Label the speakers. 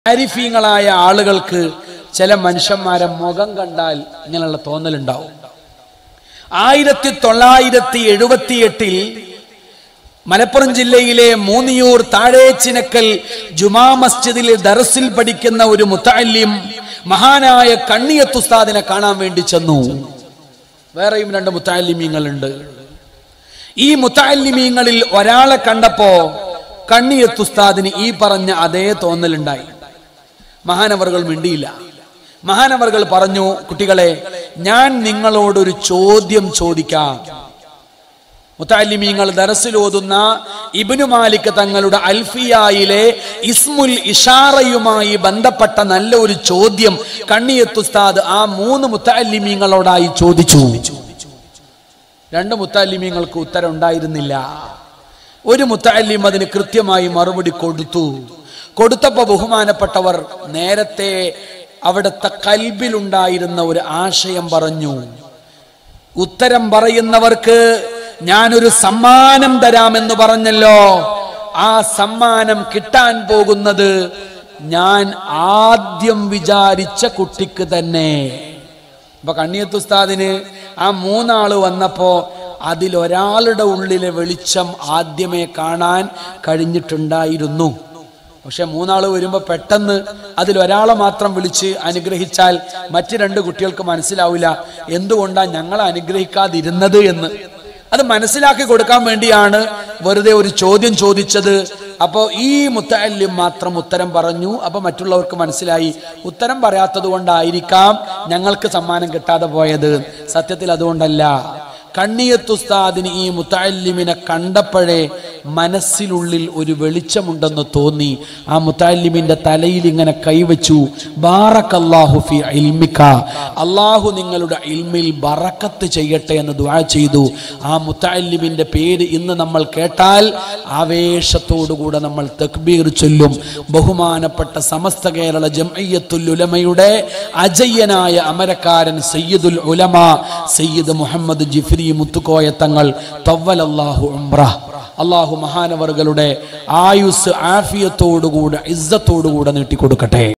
Speaker 1: ആരിഫീങ്ങളായ ആളുകൾക്ക് ചില മനുഷ്യന്മാരെ മുഖം കണ്ടാൽ ഇങ്ങനെയുള്ള തോന്നലുണ്ടാവും ആയിരത്തി തൊള്ളായിരത്തി എഴുപത്തി എട്ടിൽ മലപ്പുറം ജില്ലയിലെ മൂന്നിയൂർ താഴേച്ചിനക്കൽ ജുമാ മസ്ജിദിൽ ദറസിൽ പഠിക്കുന്ന ഒരു മുത്തല്ലിം മഹാനായ കണ്ണിയത്തുസ്താദിനെ കാണാൻ വേണ്ടി ചെന്നു വേറെയും രണ്ട് മുത്താലിമീങ്ങളുണ്ട് ഈ മുത്താലിമീങ്ങളിൽ ഒരാളെ കണ്ടപ്പോ കണ്ണിയത്തുസ്താദിന് ഈ പറഞ്ഞ അതേ തോന്നലുണ്ടായി മഹാനവറുകൾ മിണ്ടിയില്ല മഹാനവറുകൾ പറഞ്ഞു കുട്ടികളെ ഞാൻ നിങ്ങളോടൊരു ചോദ്യം ചോദിക്കാം മുത്താലിമീങ്ങൾ ദറസിൽ ഓതുന്ന ഇബിനു മാലിക് തങ്ങളുടെ അൽഫിയായിലെ ഇസ്മുൽ ഇഷാറയുമായി ബന്ധപ്പെട്ട നല്ല ഒരു ചോദ്യം കണ്ണിയത്തുസ്താദ് ആ മൂന്ന് മുത്താലിമീങ്ങളോടായി ചോദിച്ചു രണ്ട് മുത്താലിമീങ്ങൾക്ക് ഉത്തരം ഉണ്ടായിരുന്നില്ല ഒരു മുത്താലിം അതിന് കൃത്യമായി മറുപടി കൊടുത്തു കൊടുത്തപ്പോ ബഹുമാനപ്പെട്ടവർ നേരത്തെ അവിടുത്തെ കൽബിലുണ്ടായിരുന്ന ഒരു ആശയം പറഞ്ഞു ഉത്തരം പറയുന്നവർക്ക് ഞാനൊരു സമ്മാനം തരാമെന്ന് പറഞ്ഞല്ലോ ആ സമ്മാനം കിട്ടാൻ പോകുന്നത് ഞാൻ ആദ്യം വിചാരിച്ച കുട്ടിക്ക് തന്നെ അപ്പൊ കണ്ണിയത്തുസ്താദിന് ആ മൂന്നാള് വന്നപ്പോ അതിലൊരാളുടെ ഉള്ളിലെ വെളിച്ചം ആദ്യമേ കാണാൻ കഴിഞ്ഞിട്ടുണ്ടായിരുന്നു പക്ഷെ മൂന്നാള് വരുമ്പോ പെട്ടെന്ന് അതിലൊരാളെ മാത്രം വിളിച്ച് അനുഗ്രഹിച്ചാൽ മറ്റു രണ്ട് കുട്ടികൾക്ക് മനസ്സിലാവില്ല എന്തുകൊണ്ടാ ഞങ്ങളെ അനുഗ്രഹിക്കാതിരുന്നത് എന്ന് അത് മനസ്സിലാക്കി കൊടുക്കാൻ വേണ്ടിയാണ് വെറുതെ ഒരു ചോദ്യം ചോദിച്ചത് അപ്പോൾ ഈ മുത്തല്യം മാത്രം ഉത്തരം പറഞ്ഞു അപ്പൊ മറ്റുള്ളവർക്ക് മനസ്സിലായി ഉത്തരം പറയാത്തത് കൊണ്ടായിരിക്കാം ഞങ്ങൾക്ക് സമ്മാനം കിട്ടാതെ പോയത് സത്യത്തിൽ അതുകൊണ്ടല്ല കണ്ണിയത്തുസ്താദിന് ഈ മുത്താലിമിനെ കണ്ടപ്പോഴേ മനസ്സിനുള്ളിൽ ഒരു വെളിച്ചമുണ്ടെന്ന് തോന്നി ആ മുത്താലിമിന്റെ തലയിൽ ഇങ്ങനെ കൈവച്ചു ബാറക്കല്ലാഹു ഫി ഇൽമിക അള്ളാഹു നിങ്ങളുടെ ഇൽമിൽ ബറക്കത്ത് ചെയ്യട്ടെ എന്ന് ദുആ ചെയ്തു ആ മുത്താലിമിന്റെ പേര് ഇന്ന് നമ്മൾ കേട്ടാൽ ആവേശത്തോടുകൂടെ നമ്മൾ തക്ബീർ ചൊല്ലും ബഹുമാനപ്പെട്ട സമസ്ത കേരള ജംഇയ്യത്തുൽ ഉലമയുടെ അജയ്യനായ അമരക്കാരൻ സയ്യിദുൽ ഉലമ സയ്യിദ് മുഹമ്മദ് ജിഫ്രി മുത്തുക്കോയ തങ്ങൾ തവ്വലല്ലാഹു ഉംറ അള്ളാഹു മഹാനവറുകളുടെ ആയുസ് ആഫിയത്തോടുകൂടെ ഇസ്സത്തോടുകൂടെ നീട്ടിക്കൊടുക്കട്ടെ